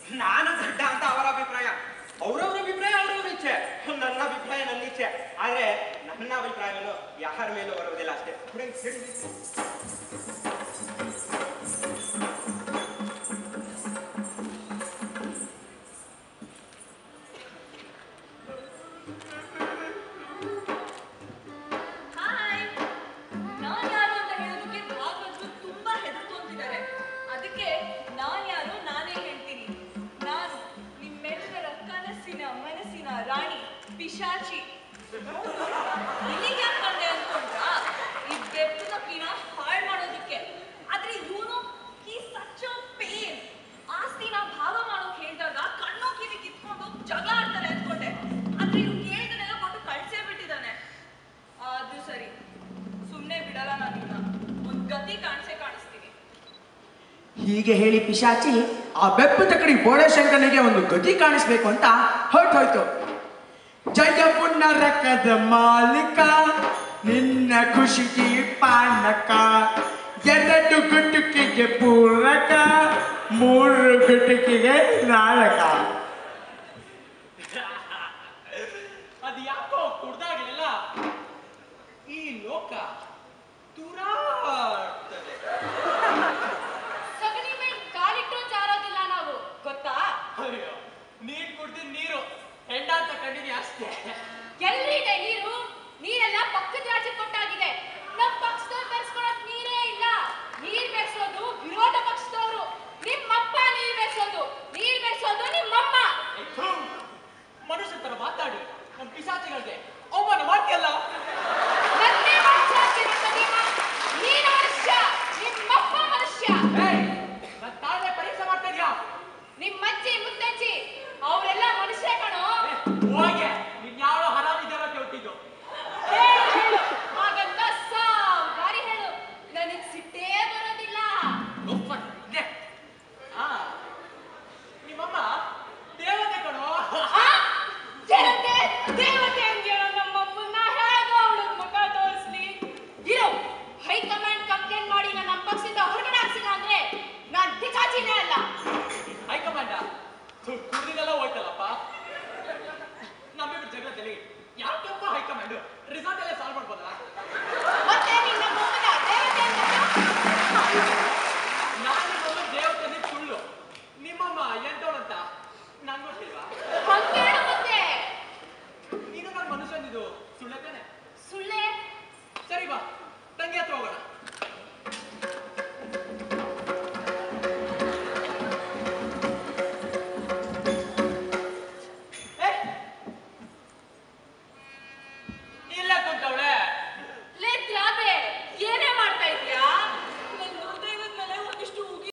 ನಾನು ದಡ್ಡ ಅಂತ ಅವರ ಅಭಿಪ್ರಾಯ ಅವ್ರವ್ರ ಅಭಿಪ್ರಾಯ ಅವ್ರವ್ರ ಇಚ್ಛೆ ನನ್ನ ಅಭಿಪ್ರಾಯ ನನ್ನ ಇಚ್ಛೆ ಆದ್ರೆ ನನ್ನ ಅಭಿಪ್ರಾಯವನ್ನು ಯಾರ ಮೇಲೂ ಬರುವುದಿಲ್ಲ ಅಷ್ಟೇ ಫ್ರೆಂಡ್ಸ್, ಹೇಳಿ. ಹಾಯ್ ನಾನ್ ಯಾರು ಅಂತ ಹೇಳೋದಕ್ಕೆ ಭಾಗವತರು ತುಂಬಾ ಹೆದರ್ಕೊಂತಿದ್ದಾರೆ ಅದಕ್ಕೆ ನಾನ್ ಯಾರು ನಾನೇ ಹೇಳ್ತೀನಿ ನಾನು ನಿಮ್ಮೆಲ್ಲರ ಕನಸಿನ ಮನಸ್ಸಿನ ರಾಣಿ ಪಿಶಾಚಿ ಇಲ್ಲಿಗೆ ಯಾಕೆ ಬಂದೆ ಅನ್ಕೊಂಡ್ರಾ ಈ ಬೆಪ್ಪದ ಪಿನ ಹಾಳು ಮಾಡೋದಕ್ಕೆ ಆದ್ರೆ ಇವನು ಈ ಸಚ್ ಪೇನ್ ಆಸ್ತಿನ ಭಾಗ ಮಾಡೋಕ್ ಹೇಳಿದಾಗ ಕಣ್ಣು ಕಿವಿ ಕಿತ್ಕೊಂಡು ಜಗಳ ಆಡ್ತಾರೆ ಅನ್ಕೊಂಡೆ ಆದ್ರೆ ಇವ್ನು ಕೇಳಿದನೆಲ್ಲ ಕೊಟ್ಟು ಕಳ್ಸೇ ಬಿಟ್ಟಿದ್ದಾನೆ ಅದು ಸರಿ ಸುಮ್ನೆ ಬಿಡಲ್ಲ ನಾನಿನ್ನ ಒಂದ್ ಗತಿ ಕಾಣಿಸೇ ಕಾಣಿಸ್ತೀನಿ ಹೀಗೆ ಹೇಳಿ ಪಿಶಾಚಿ ಆ ಬೆಪ್ಪು ತಕಡಿ ಬೋಳಶಂಕರನಿಗೆ ಒಂದು ಗತಿ ಕಾಣಿಸ್ಬೇಕು ಅಂತ ಹೊರಟೋಯ್ತು ಜಯ ಪುನರಕದ ಮಾಲಿಕ ನಿನ್ನ ಖುಷಿಗೆ ಪಾನಕ ಎರಡು ಗುಟುಕಿಗೆ ಪೂರಕ ಮೂರು ಗುಟುಕಿಗೆ ನಾಳಕ ಅದು ಯಾಕೋ ಕುಡ್ದಾಗ್ಲೆಲ್ಲ ಈ ಲೋಕ ತುರಾಡ್ತದೆ ಸಗಣಿ ಮೇಲೆ ಕಾಲಿಟ್ಟು ಜಾರೋದಿಲ್ಲ ನಾವು ಗೊತ್ತಾ ಅಯ್ಯೋ ನೀನ್ ಕುಡ್ದು ನೀರು ಹೆಂಡಾಂತ ಕಂಡಿದ್ಯಾ ಅಷ್ಟೇ ಎಲ್ಲಿದೆ ನೀರು ನೀರೆಲ್ಲ ಪಕ್ಕದ ರಾಜ್ಯ ಕೊಟ್ಟಾಗಿದೆ ನಮ್ ಪಕ್ಷದವ್ರು ಬೆರೆಸ್ಕೊಳಕ್ ನೀರೇ ಇಲ್ಲ ನೀರ್ ಬೆರೆಸೋದು ವಿರೋಧ ಪಕ್ಷದವರು ನಿಮ್ಮಪ್ಪ ನೀರ್ ಬೆರೆಸೋದು ನೀರ್ ಬೆರೆಸೋದು ನಿಮ್ಮಮ್ಮ ಥು, ಮನುಷ್ಯ ತರ ಮಾತಾಡಿ ನಮ್ ಪಿಸಾಚಿಗಳಿಗೆ ಅವಮಾನ ಮಾಡ್ತೀಯಲ್ಲ ನನ್ನೇ ಮನುಷ್ಯ ಅಂತೀರಲ್ಲ ನೀವು? ನೀನು ಮನುಷ್ಯ ನಿಮ್ಮಪ್ಪ ಮನುಷ್ಯ ಏಯ್, ನನ್ ತಾಳ್ಮೆ ಪರೀಕ್ಷೆ ಮಾಡ್ತಾ ಇದ್ಯಾ ನಿಮ್ಮಜ್ಜಿ ಮುತ್ತಜ್ಜಿ ಅವರೆಲ್ಲ ಮನುಷ್ಯ ಕಣೋ